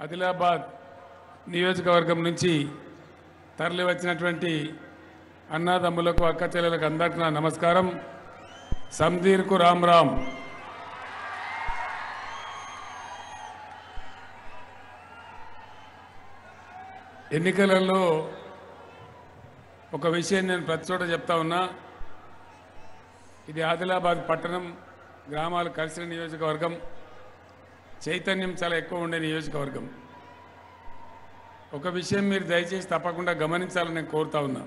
ఆదిలాబాద్ నియోజకవర్గం నుంచి తరలి వచ్చినటువంటి అన్నదమ్ములకు అక్క చెల్లెలకు అందరికీ నా నమస్కారం సంధీర్కు రామ్ రామ్ ఎన్నికలలో ఒక విషయం నేను ప్రతి చోట చెప్తా ఉన్నా ఇది ఆదిలాబాద్ పట్టణం గ్రామాలు కలిసిన నియోజకవర్గం చైతన్యం చాలా ఎక్కువ ఉండే నియోజకవర్గం ఒక విషయం మీరు దయచేసి తప్పకుండా గమనించాలని నేను కోరుతా ఉన్నా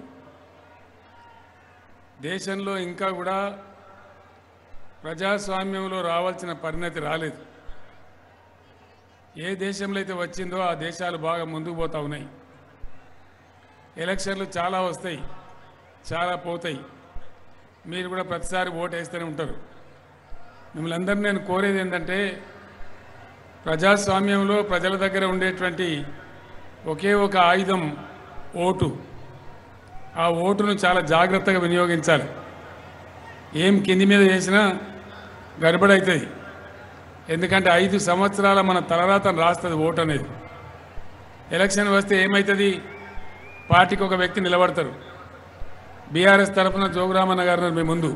దేశంలో ఇంకా కూడా ప్రజాస్వామ్యంలో రావాల్సిన పరిణతి రాలేదు ఏ దేశంలో అయితే వచ్చిందో ఆ దేశాలు బాగా ముందుకు పోతా ఉన్నాయి ఎలక్షన్లు చాలా వస్తాయి చాలా పోతాయి మీరు కూడా ప్రతిసారి ఓటు వేస్తూనే ఉంటారు మిమ్మల్ని అందరినీ నేను కోరేది ఏంటంటే ప్రజాస్వామ్యంలో ప్రజల దగ్గర ఉండేటువంటి ఒకే ఒక ఆయుధం ఓటు ఆ ఓటును చాలా జాగ్రత్తగా వినియోగించాలి ఏం కింది మీద చేసినా గడబడవుతుంది ఎందుకంటే ఐదు సంవత్సరాల మన తలరాతను రాస్తుంది ఓటు అనేది ఎలక్షన్ వస్తే ఏమవుతుంది పార్టీకి ఒక వ్యక్తి నిలబడతారు బీఆర్ఎస్ తరఫున జోగురామన్న గారు ఉన్నారు మీ ముందు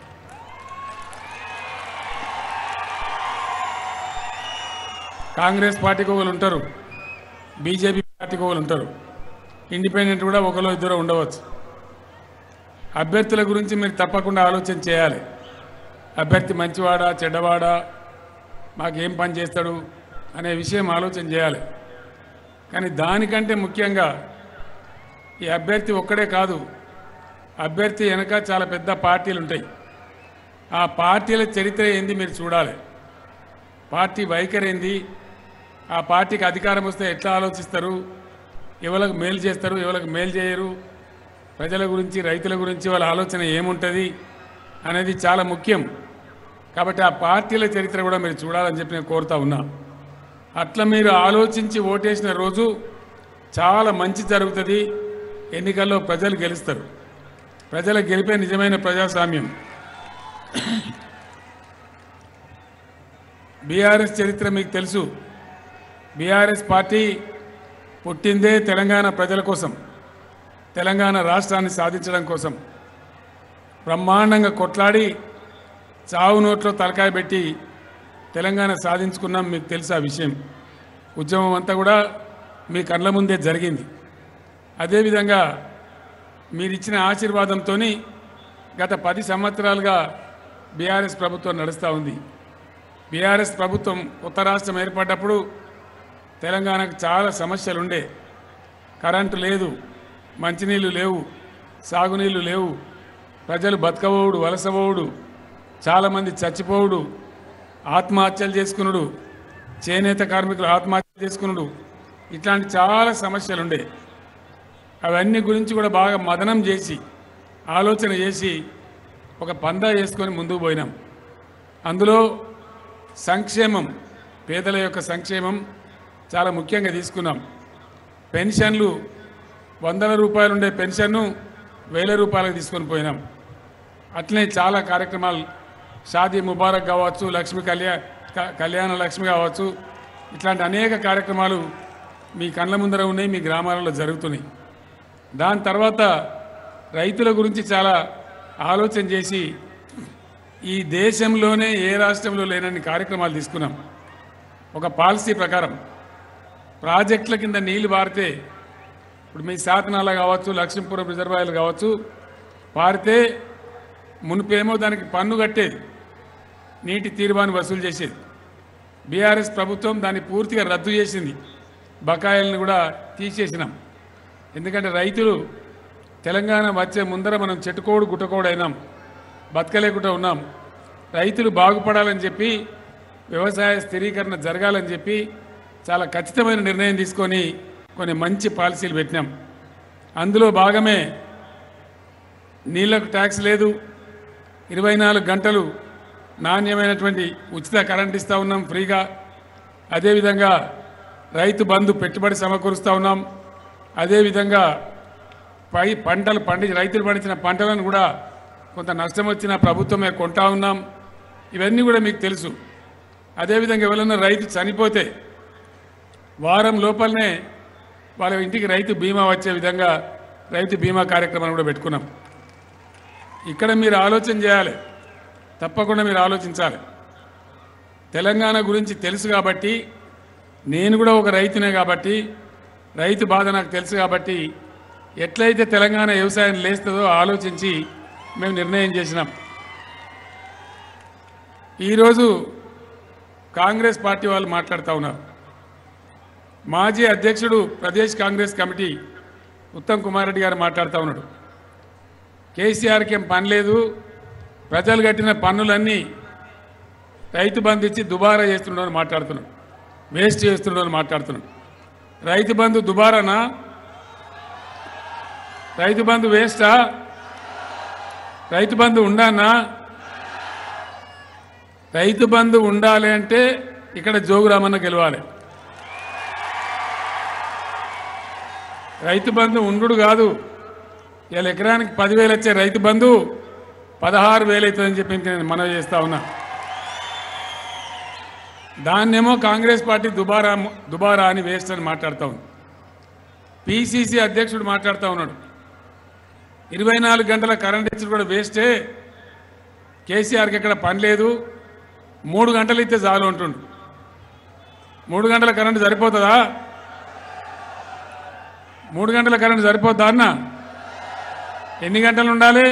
కాంగ్రెస్ పార్టీకి ఒకరు ఉంటారు బీజేపీ పార్టీకి ఒకరు ఉంటారు ఇండిపెండెంట్ కూడా ఒకరు ఇద్దరు ఉండవచ్చు అభ్యర్థుల గురించి మీరు తప్పకుండా ఆలోచన చేయాలి అభ్యర్థి మంచివాడా చెడ్డవాడా మాకేం పని చేస్తాడు అనే విషయం ఆలోచన చేయాలి కానీ దానికంటే ముఖ్యంగా ఈ అభ్యర్థి ఒక్కడే కాదు అభ్యర్థి వెనక చాలా పెద్ద పార్టీలు ఉంటాయి ఆ పార్టీల చరిత్ర ఏంది మీరు చూడాలి పార్టీ వైఖరి ఏంది ఆ పార్టీకి అధికారం వస్తే ఎట్లా ఆలోచిస్తారు ఎవరికి మేలు చేస్తారు ఎవరికి మేలు చేయరు ప్రజల గురించి రైతుల గురించి వాళ్ళ ఆలోచన ఏముంటుంది అనేది చాలా ముఖ్యం కాబట్టి ఆ పార్టీల చరిత్ర కూడా మీరు చూడాలని చెప్పి నేను కోరుతా ఉన్నా అట్లా మీరు ఆలోచించి ఓటేసిన రోజు చాలా మంచి జరుగుతుంది ఎన్నికల్లో ప్రజలు గెలుస్తారు ప్రజల గెలిపే నిజమైన ప్రజాస్వామ్యం బీఆర్ఎస్ చరిత్ర మీకు తెలుసు బీఆర్ఎస్ పార్టీ పుట్టిందే తెలంగాణ ప్రజల కోసం తెలంగాణ రాష్ట్రాన్ని సాధించడం కోసం బ్రహ్మాండంగా కొట్లాడి చావు నోట్లో తలకాయ పెట్టి తెలంగాణ సాధించుకున్నాం మీకు తెలుసు ఆ విషయం ఉద్యమం అంతా కూడా మీ కళ్ళ ముందే జరిగింది అదేవిధంగా మీరిచ్చిన ఆశీర్వాదంతో గత పది సంవత్సరాలుగా బీఆర్ఎస్ ప్రభుత్వం నడుస్తూ ఉంది బీఆర్ఎస్ ప్రభుత్వం కొత్త రాష్ట్రం ఏర్పడ్డప్పుడు తెలంగాణకు చాలా సమస్యలు ఉండే కరెంటు లేదు మంచినీళ్ళు లేవు సాగునీళ్ళు లేవు ప్రజలు బతకబోవుడు వలసబోవుడు చాలామంది చచ్చిపోవుడు ఆత్మహత్యలు చేసుకునుడు చేనేత కార్మికులు ఆత్మహత్య చేసుకునుడు ఇట్లాంటి చాలా సమస్యలు ఉండే అవన్నీ గురించి కూడా బాగా మదనం చేసి ఆలోచన చేసి ఒక పందా వేసుకొని ముందుకు పోయినాం అందులో సంక్షేమం పేదల యొక్క సంక్షేమం చాలా ముఖ్యంగా తీసుకున్నాం పెన్షన్లు వందల రూపాయలు ఉండే పెన్షన్ను వేల రూపాయలకు తీసుకొని పోయినాం అట్లనే చాలా కార్యక్రమాలు షాదీ ముబారక్ కావచ్చు లక్ష్మి కళ్యాణ కళ్యాణ లక్ష్మి కావచ్చు ఇట్లాంటి అనేక కార్యక్రమాలు మీ కళ్ళ ముందర ఉన్నాయి మీ గ్రామాలలో జరుగుతున్నాయి దాని తర్వాత రైతుల గురించి చాలా ఆలోచన చేసి ఈ దేశంలోనే ఏ రాష్ట్రంలో లేనన్ని కార్యక్రమాలు తీసుకున్నాం ఒక పాలసీ ప్రకారం ప్రాజెక్టుల కింద నీళ్లు పారితే ఇప్పుడు మీ శాతనాల కావచ్చు లక్ష్మీపురం రిజర్వాయర్లు కావచ్చు పారితే మునిపేమో దానికి పన్ను కట్టేది నీటి తీర్మాన్ని వసూలు చేసేది బీఆర్ఎస్ ప్రభుత్వం దాన్ని పూర్తిగా రద్దు చేసింది బకాయిలను కూడా తీసేసినాం ఎందుకంటే రైతులు తెలంగాణ వచ్చే ముందర మనం చెట్టుకోడు గుట్టకోడు అయినాం బతకలేకుండా ఉన్నాం రైతులు బాగుపడాలని చెప్పి వ్యవసాయ స్థిరీకరణ జరగాలని చెప్పి చాలా ఖచ్చితమైన నిర్ణయం తీసుకొని కొన్ని మంచి పాలసీలు పెట్టినాం అందులో భాగమే నీళ్లకు ట్యాక్స్ లేదు ఇరవై నాలుగు గంటలు నాణ్యమైనటువంటి ఉచిత కరెంట్ ఇస్తూ ఉన్నాం ఫ్రీగా అదేవిధంగా రైతు బంధు పెట్టుబడి సమకూరుస్తూ ఉన్నాం అదేవిధంగా పై పంటలు పండించి రైతులు పండించిన పంటలను కూడా కొంత నష్టం వచ్చిన ప్రభుత్వమే కొంటా ఉన్నాం ఇవన్నీ కూడా మీకు తెలుసు అదేవిధంగా ఎవరైనా రైతు చనిపోతే వారం లోపలనే వాళ్ళ ఇంటికి రైతు బీమా వచ్చే విధంగా రైతు బీమా కార్యక్రమాన్ని కూడా పెట్టుకున్నాం ఇక్కడ మీరు ఆలోచన చేయాలి తప్పకుండా మీరు ఆలోచించాలి తెలంగాణ గురించి తెలుసు కాబట్టి నేను కూడా ఒక రైతునే కాబట్టి రైతు బాధ నాకు తెలుసు కాబట్టి ఎట్లయితే తెలంగాణ వ్యవసాయం లేస్తుందో ఆలోచించి మేము నిర్ణయం చేసినాం ఈరోజు కాంగ్రెస్ పార్టీ వాళ్ళు మాట్లాడుతూ ఉన్నారు మాజీ అధ్యక్షుడు ప్రదేశ్ కాంగ్రెస్ కమిటీ ఉత్తమ్ కుమార్ రెడ్డి గారు మాట్లాడుతూ ఉన్నాడు కేసీఆర్కి ఏం పని లేదు ప్రజలు కట్టిన పన్నులన్నీ రైతు బంధు ఇచ్చి దుబారా చేస్తున్నాడని మాట్లాడుతున్నాడు వేస్ట్ చేస్తున్నాడని మాట్లాడుతున్నాడు రైతు బంధు దుబారానా రైతు బంధు వేస్టా రైతు బంధు ఉండానా రైతు బంధు ఉండాలి అంటే ఇక్కడ జోగురామన్న గెలవాలి రైతు బంధు ఉండు కాదు ఇలా ఎకరానికి పదివేలు వచ్చే రైతు బంధు పదహారు వేలు అవుతుందని చెప్పి ఇంక నేను మనవి చేస్తా ఉన్నా దాన్నేమో కాంగ్రెస్ పార్టీ దుబారా దుబారా అని వేస్ట్ అని మాట్లాడుతూ ఉంది పిసిసి అధ్యక్షుడు మాట్లాడుతూ ఉన్నాడు ఇరవై నాలుగు గంటల కరెంట్ ఇచ్చి కూడా వేస్టే కేసీఆర్కి ఎక్కడ పని లేదు మూడు గంటలు ఇస్తే చాలు అంటుండు మూడు గంటల కరెంటు సరిపోతుందా మూడు గంటల కరెంటు సరిపోద్దా అన్న ఎన్ని గంటలు ఉండాలి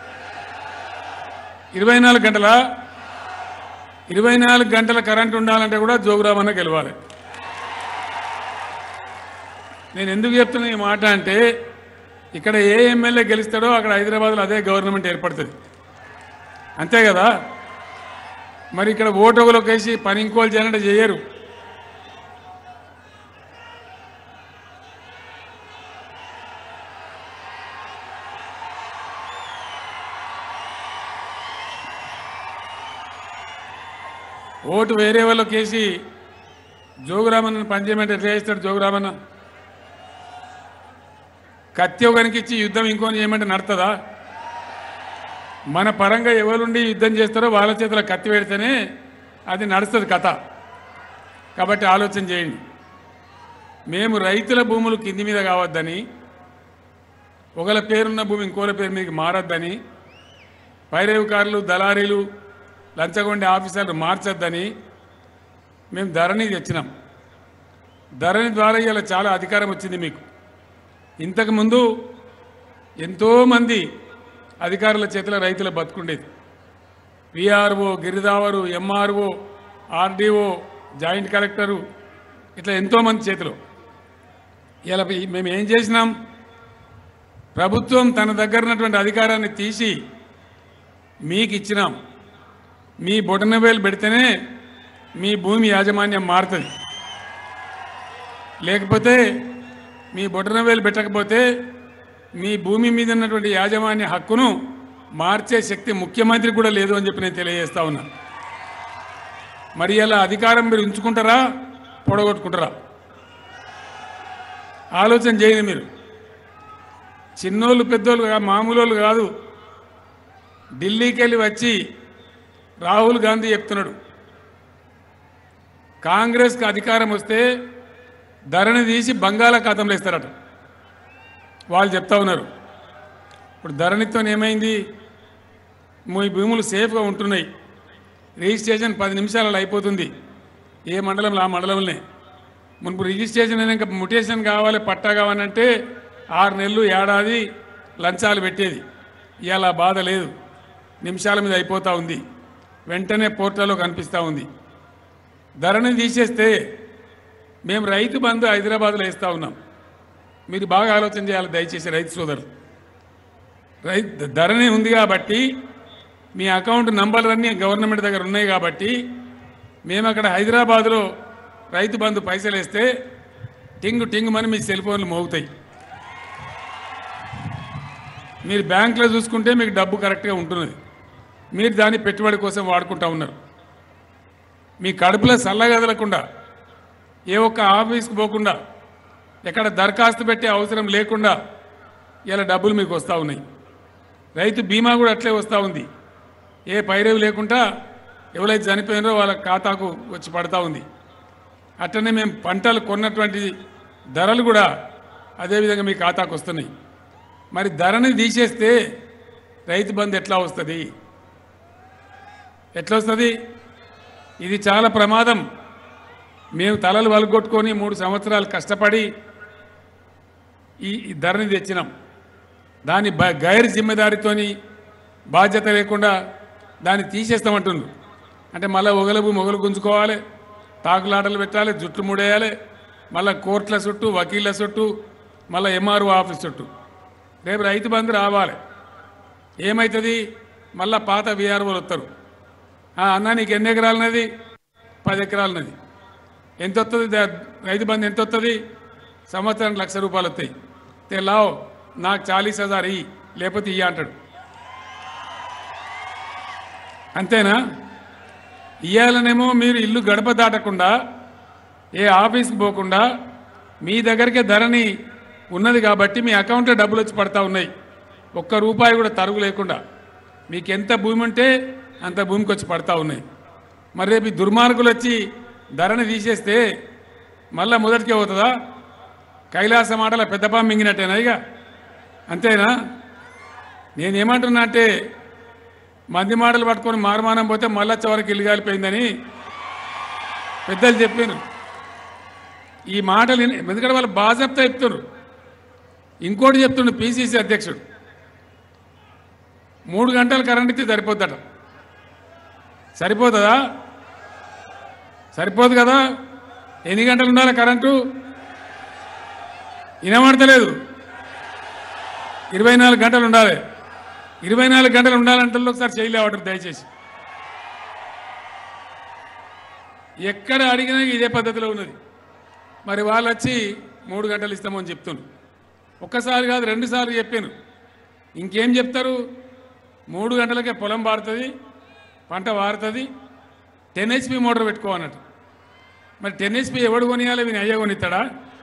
ఇరవై నాలుగు గంటలా ఇరవై నాలుగు గంటల కరెంట్ ఉండాలంటే కూడా జోగురామన్న గెలవాలి నేను ఎందుకు చెప్తున్నా ఈ మాట అంటే ఇక్కడ ఏ ఎమ్మెల్యే గెలుస్తాడో అక్కడ హైదరాబాద్లో అదే గవర్నమెంట్ ఏర్పడుతుంది అంతే కదా మరి ఇక్కడ ఓటోగులకు వేసి పని ఇంకోలు చేయాలంటే చేయరు ఓటు వేరే వాళ్ళకి వేసి జోగురామన్న పనిచేయమంటే ఎట్లా చేస్తాడు జోగురామన్న కత్తి ఒకరికి ఇచ్చి యుద్ధం ఇంకోని చేయమంటే నడుతుందా మన పరంగా ఎవరుండి యుద్ధం చేస్తారో వాళ్ళ చేతిలో కత్తి పెడితేనే అది నడుస్తుంది కథ కాబట్టి ఆలోచన చేయండి మేము రైతుల భూములు కింది మీద కావద్దని ఒకళ్ళ పేరున్న భూమి ఇంకోళ్ళ పేరు మీదకి మారద్దని పైరేవుకారులు దళారీలు లంచగొండే ఆఫీసర్లు మార్చొద్దని మేము ధరణి తెచ్చినాం ధరణి ద్వారా ఇలా చాలా అధికారం వచ్చింది మీకు ఇంతకుముందు ఎంతోమంది అధికారుల చేతిలో రైతుల బతుకుండేది విఆర్ఓ గిరిదావరు ఎంఆర్ఓ ఆర్డీఓ జాయింట్ కలెక్టరు ఇట్లా ఎంతోమంది చేతిలో ఇలా మేము ఏం చేసినాం ప్రభుత్వం తన దగ్గర ఉన్నటువంటి అధికారాన్ని తీసి మీకు ఇచ్చినాం మీ బొటనవేలు పెడితేనే మీ భూమి యాజమాన్యం మారుతుంది లేకపోతే మీ బొటనవేలు పెట్టకపోతే మీ భూమి మీద ఉన్నటువంటి యాజమాన్య హక్కును మార్చే శక్తి ముఖ్యమంత్రి కూడా లేదు అని చెప్పి నేను తెలియజేస్తా ఉన్నా మరి అలా అధికారం మీరు ఉంచుకుంటారా పొడగొట్టుకుంటారా ఆలోచన చేయండి మీరు చిన్నోళ్ళు పెద్దోళ్ళు కా- మామూలు వాళ్ళు కాదు ఢిల్లీకి వెళ్ళి వచ్చి రాహుల్ గాంధీ చెప్తున్నాడు కాంగ్రెస్కి అధికారం వస్తే ధరని తీసి బంగాళాఖాతంలో ఇస్తారట వాళ్ళు చెప్తా ఉన్నారు ఇప్పుడు ధరణితో ఏమైంది మీ భూములు సేఫ్గా ఉంటున్నాయి రిజిస్ట్రేషన్ పది నిమిషాలలో అయిపోతుంది ఏ మండలంలో ఆ మండలంలోనే మునుపు రిజిస్ట్రేషన్ అయినాక ముటేషన్ కావాలి పట్టా కావాలంటే ఆరు నెలలు ఏడాది లంచాలు పెట్టేది ఇవాళ ఆ బాధ లేదు నిమిషాల మీద అయిపోతూ ఉంది వెంటనే పోర్టల్లో కనిపిస్తూ ఉంది ధరని తీసేస్తే మేము రైతు బంధు హైదరాబాద్లో వేస్తూ ఉన్నాం మీరు బాగా ఆలోచన చేయాలి దయచేసి రైతు సోదరులు రైతు ధరనే ఉంది కాబట్టి మీ అకౌంట్ నంబర్లన్నీ గవర్నమెంట్ దగ్గర ఉన్నాయి కాబట్టి మేము అక్కడ హైదరాబాద్లో రైతు బంధు పైసలు వేస్తే టింగు టింగు మని మీ సెల్ ఫోన్లు మోగుతాయి మీరు బ్యాంకులో చూసుకుంటే మీకు డబ్బు కరెక్ట్గా ఉంటున్నది మీరు దాన్ని పెట్టుబడి కోసం వాడుకుంటా ఉన్నారు మీ కడుపులో చల్లగదలకుండా ఏ ఒక్క ఆఫీస్కి పోకుండా ఎక్కడ దరఖాస్తు పెట్టే అవసరం లేకుండా ఇలా డబ్బులు మీకు వస్తూ ఉన్నాయి రైతు బీమా కూడా అట్లే వస్తూ ఉంది ఏ పైరేవి లేకుండా ఎవరైతే చనిపోయినారో వాళ్ళ ఖాతాకు వచ్చి పడతా ఉంది అట్లనే మేము పంటలు కొన్నటువంటి ధరలు కూడా అదేవిధంగా మీ ఖాతాకు వస్తున్నాయి మరి ధరని తీసేస్తే రైతు బంధు ఎట్లా వస్తుంది ఎట్లా వస్తుంది ఇది చాలా ప్రమాదం మేము తలలు వలగొట్టుకొని మూడు సంవత్సరాలు కష్టపడి ఈ ఈ ధరని తెచ్చినాం దాని బ గైర్ జిమ్మెదారితోని బాధ్యత లేకుండా దాన్ని తీసేస్తామంటుండ్రు అంటే మళ్ళీ ఒగలబు మొగలు గుంజుకోవాలి తాకులాటలు పెట్టాలి జుట్లు ముడేయాలి మళ్ళీ కోర్టుల చుట్టూ వకీళ్ళ చుట్టూ మళ్ళీ ఎంఆర్ఓ ఆఫీస్ చుట్టూ రేపు రైతు బంధు రావాలి ఏమవుతుంది మళ్ళా పాత విఆర్ఓలు వస్తారు "ఆ, అన్న నీకు ఎన్ని ఎకరాలన్నది పది ఎకరాలన్నది ఎంత వస్తుంది దా- రైతు బంధు ఎంత వస్తుంది సంవత్సరానికి లక్ష రూపాయలు వస్తాయి తే లావ్ నాకు చాలీస్ హజార్ ఇయ్యి లేకపోతే ఇయ్య అంటాడు అంతేనా ఇయ్యాలనేమో మీరు ఇల్లు గడప దాటకుండా ఏ ఆఫీస్కి పోకుండా మీ దగ్గరికే ధరని ఉన్నది కాబట్టి మీ అకౌంట్లో డబ్బులు వచ్చి పడతా ఉన్నాయి ఒక్క రూపాయి కూడా తరుగు లేకుండా మీకు ఎంత భూమి ఉంటే అంత భూమికి వచ్చి పడతా ఉన్నాయి మరి రేపు ఈ దుర్మార్గులు వచ్చి ధరని తీసేస్తే మళ్ళా మొదటికే అవుతుందా కైలాస మాటల పెద్దపా మింగినట్టేనా ఇక అంతేనా నేనేమంటున్నా అంటే మంది మాటలు పట్టుకొని మారుమానం పోతే మళ్ళా చివరికి ఇల్లు కాలిపోయిందని పెద్దలు చెప్పారు ఈ మాటలు విని- ఎందుకంటే వాళ్ళు బాజప్తా చెప్తున్నారు ఇంకోటి చెప్తుండు పిసిసి అధ్యక్షుడు మూడు గంటలు కరెంట్ ఇస్తే సరిపోద్దట సరిపోతుందా సరిపోదు కదా ఎన్ని గంటలు ఉండాలి కరెంటు వినబడతలేదు ఇరవై నాలుగు గంటలు ఉండాలి ఇరవై నాలుగు గంటలు ఉండాలంటే ఒకసారి చేయలేవటం దయచేసి ఎక్కడ అడిగినా ఇదే పద్ధతిలో ఉన్నది మరి వాళ్ళు వచ్చి మూడు గంటలు ఇస్తామని చెప్తుండ్రు ఒక్కసారి కాదు రెండు సార్లు చెప్పాను ఇంకేం చెప్తారు మూడు గంటలకే పొలం పారుతుంది పంట వారుతుంది టెన్ హెచ్పి మోటార్ పెట్టుకో అన్నట్టు మరి టెన్ హెచ్పి ఎవడు కొనియాలి వీని అయ్యా కొనిస్తాడా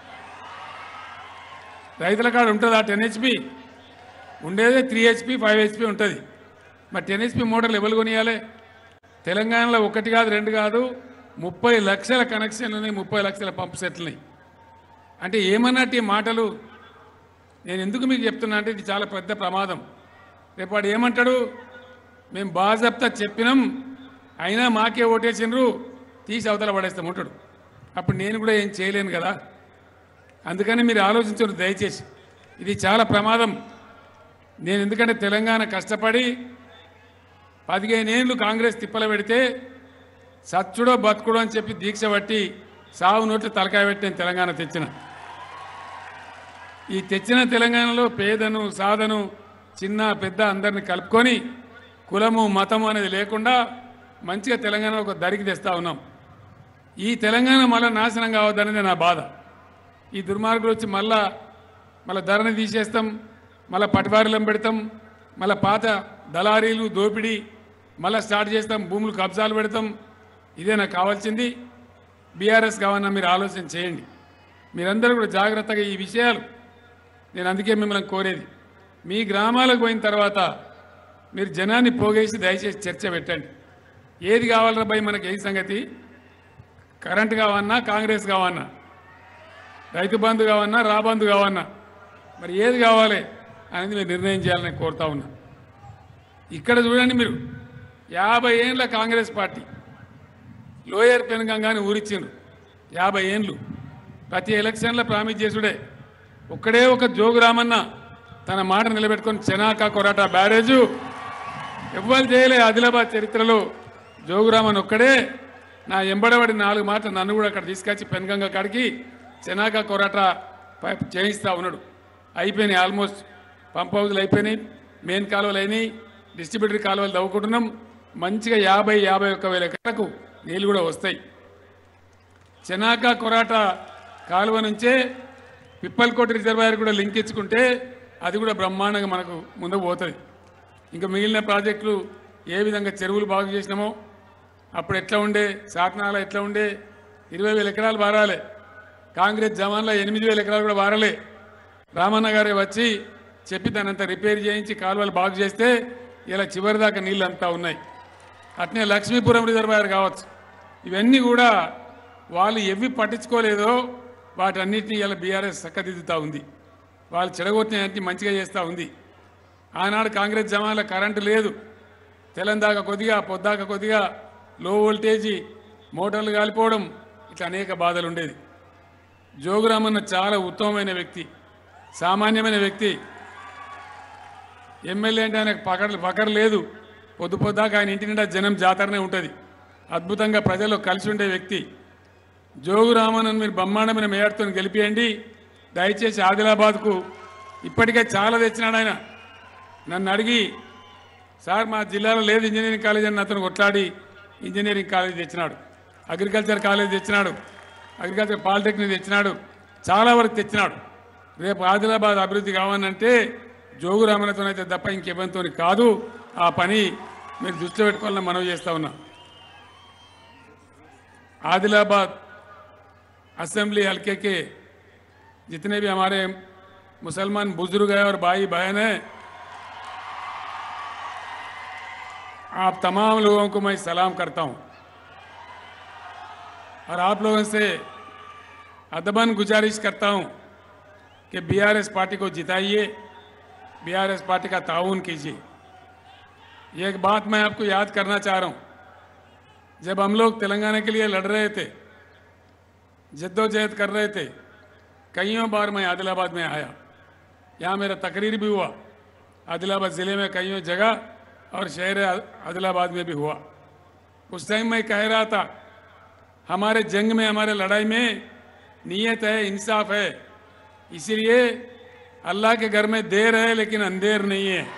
రైతుల కాడ ఉంటుందా టెన్ హెచ్పి ఉండేదే త్రీ హెచ్పి ఫైవ్ హెచ్పి ఉంటుంది మరి టెన్ హెచ్పి మోటార్లు ఎవరు కొనియాలి తెలంగాణలో ఒకటి కాదు రెండు కాదు ముప్పై లక్షల కనెక్షన్లు ఉన్నాయి ముప్పై లక్షల పంప్ సెట్లు ఉన్నాయి అంటే ఏమన్నట్టు ఈ మాటలు నేను ఎందుకు మీకు చెప్తున్నా అంటే ఇది చాలా పెద్ద ప్రమాదం రేపు వాడు ఏమంటాడు మేము బాజప్తా చెప్పినాం అయినా మాకే ఓటేసిండ్రు తీసి అవతల పడేస్తాం ఉంటాడు అప్పుడు నేను కూడా ఏం చేయలేను కదా అందుకని మీరు ఆలోచించరు దయచేసి ఇది చాలా ప్రమాదం నేను ఎందుకంటే తెలంగాణ కష్టపడి పదిహేను ఏళ్ళు కాంగ్రెస్ తిప్పల పెడితే సచ్చుడో బతుకుడో అని చెప్పి దీక్ష పట్టి సావు నోట్లు తలకాయ పెట్టి నేను తెలంగాణ తెచ్చిన ఈ తెచ్చిన తెలంగాణలో పేదను సాధను చిన్న పెద్ద అందరిని కలుపుకొని కులము మతము అనేది లేకుండా మంచిగా తెలంగాణ ఒక దరికి తెస్తా ఉన్నాం ఈ తెలంగాణ మళ్ళీ నాశనం కావద్దనేది నా బాధ ఈ దుర్మార్గులు వచ్చి మళ్ళా మళ్ళీ ధరని తీసేస్తాం మళ్ళీ పటివారిలం పెడతాం మళ్ళీ పాత దళారీలు దోపిడీ మళ్ళీ స్టార్ట్ చేస్తాం భూములు కబ్జాలు పెడతాం ఇదే నాకు కావాల్సింది బీఆర్ఎస్ కావాలన్నా మీరు ఆలోచన చేయండి మీరందరూ కూడా జాగ్రత్తగా ఈ విషయాలు నేను అందుకే మిమ్మల్ని కోరేది మీ గ్రామాలకు పోయిన తర్వాత మీరు జనాన్ని పోగేసి దయచేసి చర్చ పెట్టండి ఏది కావాలరా భయ్ మనకి ఏ సంగతి కరెంట్ కావన్నా కాంగ్రెస్ కావన్నా రైతు బంధు కావన్నా రాబంధు కావన్నా మరి ఏది కావాలి అనేది మీరు నిర్ణయం చేయాలని కోరుతా ఉన్నా ఇక్కడ చూడండి మీరు యాభై ఏండ్ల కాంగ్రెస్ పార్టీ లోయర్ పెనుగంగాని ఊరిచ్చిండ్రు యాభై ఏండ్లు ప్రతి ఎలక్షన్లో ప్రామిస్ చేసుడే ఒక్కడే ఒక జోగు రామన్న తన మాట నిలబెట్టుకొని చెనాక కొరాట బ్యారేజు ఎవ్వరు చేయలే ఆదిలాబాద్ చరిత్రలో జోగురామన్ ఒక్కడే నా ఎంబడబడి నాలుగు మాటలు నన్ను కూడా అక్కడ తీసుకొచ్చి పెన్గంగ కాడికి చెనాక కొరాట పైప్ చేయిస్తా ఉన్నాడు అయిపోయినాయి ఆల్మోస్ట్ పంప్ హౌజులు అయిపోయినాయి మెయిన్ కాలువలు అయినాయి డిస్ట్రిబ్యూటర్ కాలువలు తవ్వుకుంటున్నాం మంచిగా యాభై యాభై ఒక్క వేల ఎకరాలకు నీళ్ళు కూడా వస్తాయి చెనాక కొరాట కాలువ నుంచే పిప్పల్కోట రిజర్వాయర్ కూడా లింక్ ఇచ్చుకుంటే అది కూడా బ్రహ్మాండంగా మనకు ముందుకు పోతుంది ఇంకా మిగిలిన ప్రాజెక్టులు ఏ విధంగా చెరువులు బాగు చేసినామో అప్పుడు ఎట్లా ఉండే శాసనాలు ఎట్లా ఉండే ఇరవై వేల ఎకరాలు వారాలే కాంగ్రెస్ జమాన్లో ఎనిమిది వేల ఎకరాలు కూడా వారలే రామన్న గారే వచ్చి చెప్పి దానంతా రిపేర్ చేయించి కాలువలు బాగు చేస్తే ఇలా చివరి దాకా నీళ్ళు అంతా ఉన్నాయి అట్నే లక్ష్మీపురం రిజర్వాయర్ కావచ్చు ఇవన్నీ కూడా వాళ్ళు ఎవి పట్టించుకోలేదో వాటన్నిటిని ఇలా బీఆర్ఎస్ చక్కదిద్దుతూ ఉంది వాళ్ళు చెడగొట్టినన్ని మంచిగా చేస్తూ ఉంది ఆనాడు కాంగ్రెస్ జమాలో కరెంటు లేదు తెలందాక కొద్దిగా పొద్దాక కొద్దిగా లో వోల్టేజీ మోటార్లు కాలిపోవడం ఇట్లా అనేక బాధలు ఉండేది జోగురామన్న చాలా ఉత్తమమైన వ్యక్తి సామాన్యమైన వ్యక్తి ఎమ్మెల్యే అంటే ఆయనకు పకర్ పకర్ లేదు పొద్దు పొద్దాక ఆయన ఇంటి నిండా జనం జాతరనే ఉంటుంది అద్భుతంగా ప్రజల్లో కలిసి ఉండే వ్యక్తి జోగు రామన్ మీరు బ్రహ్మాండమైన మేయర్తో గెలిపియండి దయచేసి ఆదిలాబాద్కు ఇప్పటికే చాలా తెచ్చినాడు ఆయన నన్ను అడిగి సార్ మా జిల్లాలో లేదు ఇంజనీరింగ్ కాలేజ్ అని అతను కొట్లాడి ఇంజనీరింగ్ కాలేజ్ తెచ్చినాడు అగ్రికల్చర్ కాలేజ్ తెచ్చినాడు అగ్రికల్చర్ పాలిటెక్నిక్ తెచ్చినాడు చాలా వరకు తెచ్చినాడు రేపు ఆదిలాబాద్ అభివృద్ధి కావాలంటే జోగు రామన్నతోనైతే తప్ప ఇంకెవరితో కాదు ఆ పని మీరు దృష్టిలో పెట్టుకోవాలని మనవి చేస్తా ఉన్నా आदिलाबाद असेंबली हल्के के जितने भी हमारे मुसलमान बुजुर्ग हैं और भाई बहन हैं आप तमाम लोगों को मैं सलाम करता हूं और आप लोगों से अदबन गुजारिश करता हूं कि बीआरएस पार्टी को जिताइए बीआरएस पार्टी का ताउन कीजिए एक बात मैं आपको याद करना चाह रहा हूं जब हम लोग तेलंगाना के लिए लड़ रहे थे जद्दोजहद कर रहे थे कईयों बार मैं आदिलाबाद में आया यहाँ मेरा तकरीर भी हुआ आदिलाबाद ज़िले में कईयों जगह और शहर आदिलाबाद में भी हुआ उस टाइम मैं कह रहा था हमारे जंग में हमारे लड़ाई में नीयत है इंसाफ है इसीलिए अल्लाह के घर में देर है लेकिन अंधेर नहीं है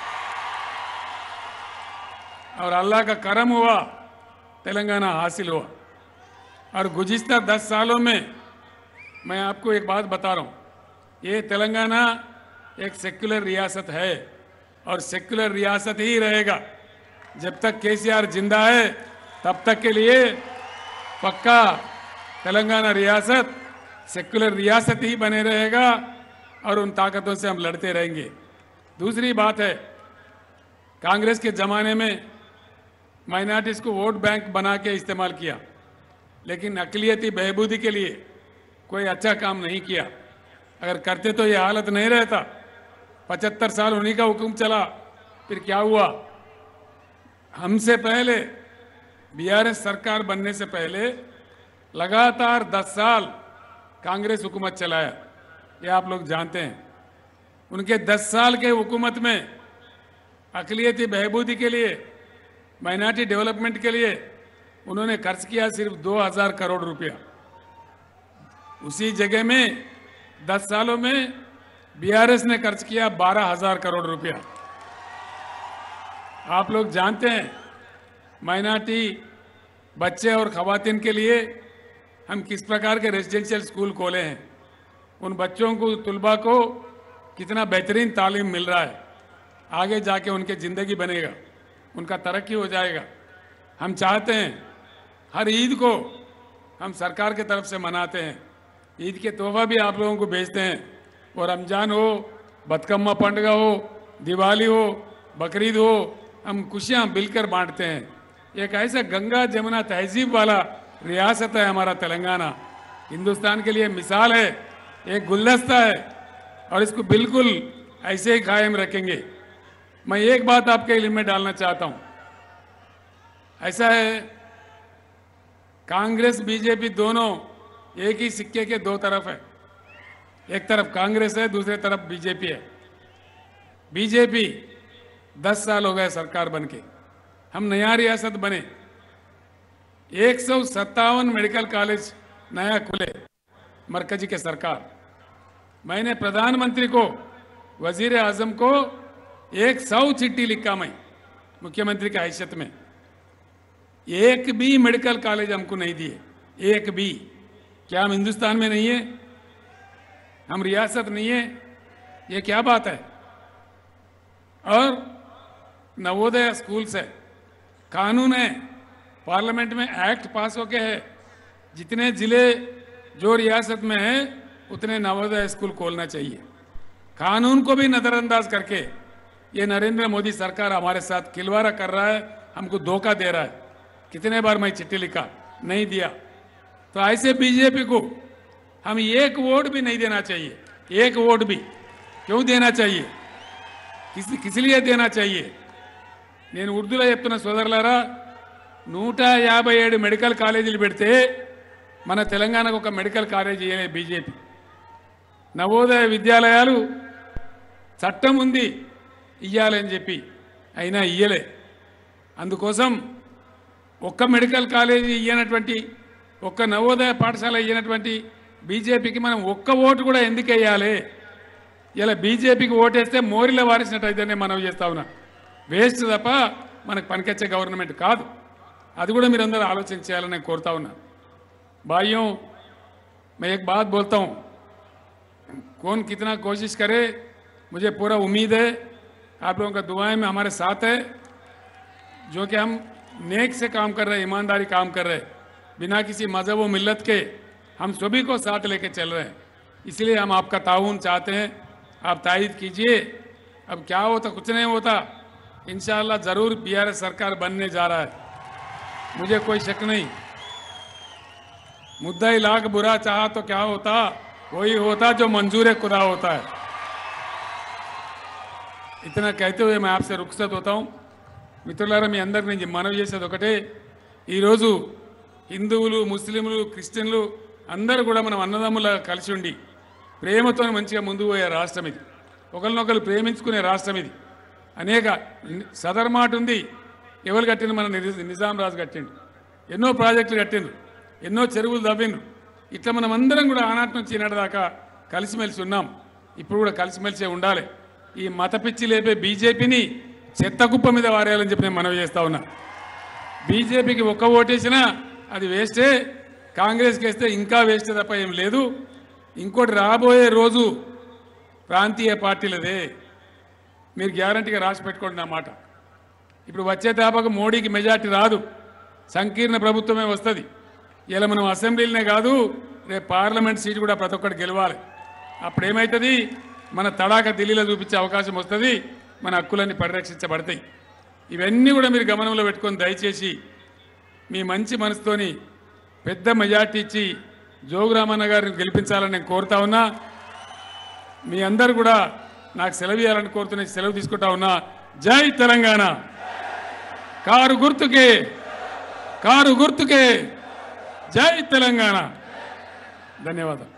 और अल्लाह का करम हुआ तेलंगाना हासिल हुआ और गुजिस्ता दस सालों में मैं आपको एक बात बता रहा हूँ ये तेलंगाना एक सेक्युलर रियासत है और सेक्युलर रियासत ही रहेगा जब तक केसीआर जिंदा है तब तक के लिए पक्का तेलंगाना रियासत सेक्युलर रियासत ही बने रहेगा और उन ताकतों से हम लड़ते रहेंगे दूसरी बात है कांग्रेस के ज़माने में माइनॉरिटीज़ को वोट बैंक बना के इस्तेमाल किया लेकिन अकलियती बहबूदी के लिए कोई अच्छा काम नहीं किया अगर करते तो ये हालत नहीं रहता पचहत्तर साल उन्हीं का हुक्म चला फिर क्या हुआ हमसे पहले बीआरएस सरकार बनने से पहले लगातार 10 साल कांग्रेस हुकूमत चलाया ये आप लोग जानते हैं उनके 10 साल के हुकूमत में अकलियती बहबूदी के लिए माइनॉरिटी डेवलपमेंट के लिए उन्होंने खर्च किया सिर्फ 2000 करोड़ रुपया उसी जगह में 10 सालों में बीआरएस ने खर्च किया 12000 करोड़ रुपया आप लोग जानते हैं माइनॉरिटी बच्चे और खवातीन के लिए हम किस प्रकार के रेजिडेंशियल स्कूल खोले हैं उन बच्चों को तलबा को कितना बेहतरीन तालीम मिल रहा है आगे जाके उनके ज़िंदगी बनेगा उनका तरक्की हो जाएगा हम चाहते हैं हर ईद को हम सरकार के तरफ से मनाते हैं ईद के तोहफा भी आप लोगों को भेजते हैं वो रमजान हो बदकम्मा पंडगा हो दिवाली हो बकरीद हो हम खुशियाँ मिलकर बांटते हैं एक ऐसा गंगा जमुना तहजीब वाला रियासत है हमारा तेलंगाना हिंदुस्तान के लिए मिसाल है एक गुलदस्ता है और इसको बिल्कुल ऐसे ही कायम रखेंगे मैं एक बात आपके इल्म में डालना चाहता हूं ऐसा है कांग्रेस बीजेपी दोनों एक ही सिक्के के दो तरफ है एक तरफ कांग्रेस है दूसरे तरफ बीजेपी है बीजेपी दस साल हो गए सरकार बन के हम नया रियासत बने एक सौ सत्तावन मेडिकल कॉलेज नया खुले मरकजी के सरकार मैंने प्रधानमंत्री को वजीर आजम को एक सौ चिट्ठी लिखा मैं मुख्यमंत्री की हैसियत में एक भी मेडिकल कॉलेज हमको नहीं दिए एक भी क्या हम हिंदुस्तान में नहीं है हम रियासत नहीं है ये क्या बात है और नवोदय स्कूल से कानून है पार्लियामेंट में एक्ट पास होके है जितने जिले जो रियासत में है उतने नवोदय स्कूल खोलना चाहिए कानून को भी नजरअंदाज करके ये नरेंद्र मोदी सरकार हमारे साथ खिलवाड़ा कर रहा है हमको धोखा दे रहा है कितने बार मैं चिट्ठी लिखा नहीं दिया तो ऐसे बीजेपी को हम एक वोट भी नहीं देना चाहिए एक वोट भी क्यों देना चाहिए किस किस लिए देना चाहिए నేను ఉర్దూలో చెప్తున్న సోదరులారా నూట యాభై ఏడు మెడికల్ కాలేజీలు పెడితే మన తెలంగాణకు ఒక మెడికల్ కాలేజీ ఇయ్యలే బీజేపీ నవోదయ విద్యాలయాలు చట్టం ఉంది ఇయ్యాలని చెప్పి అయినా ఇయ్యలే అందుకోసం ఒక్క మెడికల్ కాలేజీ ఇయ్యనటువంటి ఒక్క నవోదయ పాఠశాల ఇయ్యనటువంటి బీజేపీకి మనం ఒక్క ఓటు కూడా ఎందుకు వేయాలి ఇలా బీజేపీకి ఓటేస్తే మోరిలో వారిసినట్టయితేనే మనవి చేస్తా ఉన్నా వేస్ట్ తప్ప మనకు పనికొచ్చే గవర్నమెంట్ కాదు అది కూడా మీరందరూ ఆలోచన చేయాలని నేను కోరుతా ఉన్నా भाइयों मैं एक बात बोलता हूँ कौन कितना कोशिश करे मुझे पूरा उम्मीद है आप लोगों का दुआएं में हमारे साथ है जो कि हम नेक से काम कर रहे हैं ईमानदारी काम कर रहे हैं बिना किसी मजहब व मिल्लत के हम सभी को साथ लेके चल रहे हैं इसलिए हम आपका ताउन चाहते हैं आप तायद कीजिए अब क्या होता कुछ नहीं होता इंशाल्लाह ज़रूर बीआरएस सरकार बनने जा रहा है मुझे कोई शक नहीं मुद्दा ही लाख बुरा चाहा तो क्या होता वही होता जो मंजूर खुदा होता है इतना कहते हुए मैं आपसे रुखसत होता हूँ మిత్రులారా మీ అందరికి నేను మనవి చేసేది ఒకటే ఈరోజు హిందువులు ముస్లింలు క్రిస్టియన్లు అందరూ కూడా మనం అన్నదమ్ములా కలిసి ఉండి ప్రేమతో మంచిగా ముందుకు పోయే రాష్ట్రం ఇది ఒకరినొకరు ప్రేమించుకునే రాష్ట్రం ఇది అనేక సదర్ మాట ఉంది ఎవరు కట్టిండు మన నిజ- నిజాం రాజు కట్టిండు ఎన్నో ప్రాజెక్టులు కట్టిండ్రు ఎన్నో చెరువులు తవ్విండ్రు ఇట్లా మనం అందరం కూడా ఆనాటి నుంచి ఈనాటి దాకా కలిసిమెలిసి ఉన్నాం ఇప్పుడు కూడా కలిసిమెలిసే ఉండాలి ఈ మత పిచ్చి లేపే బీజేపీని చెత్త కుప్ప మీద వారేయాలని చెప్పి నేను మనవి చేస్తా ఉన్నా బీజేపీకి ఒక్క ఓటేసినా అది వేస్టే కాంగ్రెస్కి వేస్తే ఇంకా వేస్టే తప్ప ఏం లేదు ఇంకోటి రాబోయే రోజు ప్రాంతీయ పార్టీలదే మీరు గ్యారంటీగా రాసి పెట్టుకోండి నా మాట ఇప్పుడు వచ్చే దాపాకు మోడీకి మెజార్టీ రాదు సంకీర్ణ ప్రభుత్వమే వస్తుంది ఇలా మనం అసెంబ్లీలనే కాదు రేపు పార్లమెంట్ సీట్ కూడా ప్రతి ఒక్కటి గెలవాలి అప్పుడు ఏమవుతుంది మన తడాక ఢిల్లీలో చూపించే అవకాశం వస్తుంది మన హక్కులన్నీ పరిరక్షించబడతాయి ఇవన్నీ కూడా మీరు గమనంలో పెట్టుకొని దయచేసి మీ మంచి మనసుతోని పెద్ద మెజార్టీ ఇచ్చి జోగురామన్న గారిని గెలిపించాలని నేను కోరుతా ఉన్నా మీ అందరు కూడా నాకు సెలవు ఇవ్వాలని కోరుతున్న సెలవు తీసుకుంటా ఉన్నా జై తెలంగాణ కారు గుర్తుకే కారు గుర్తుకే జై తెలంగాణ ధన్యవాదాలు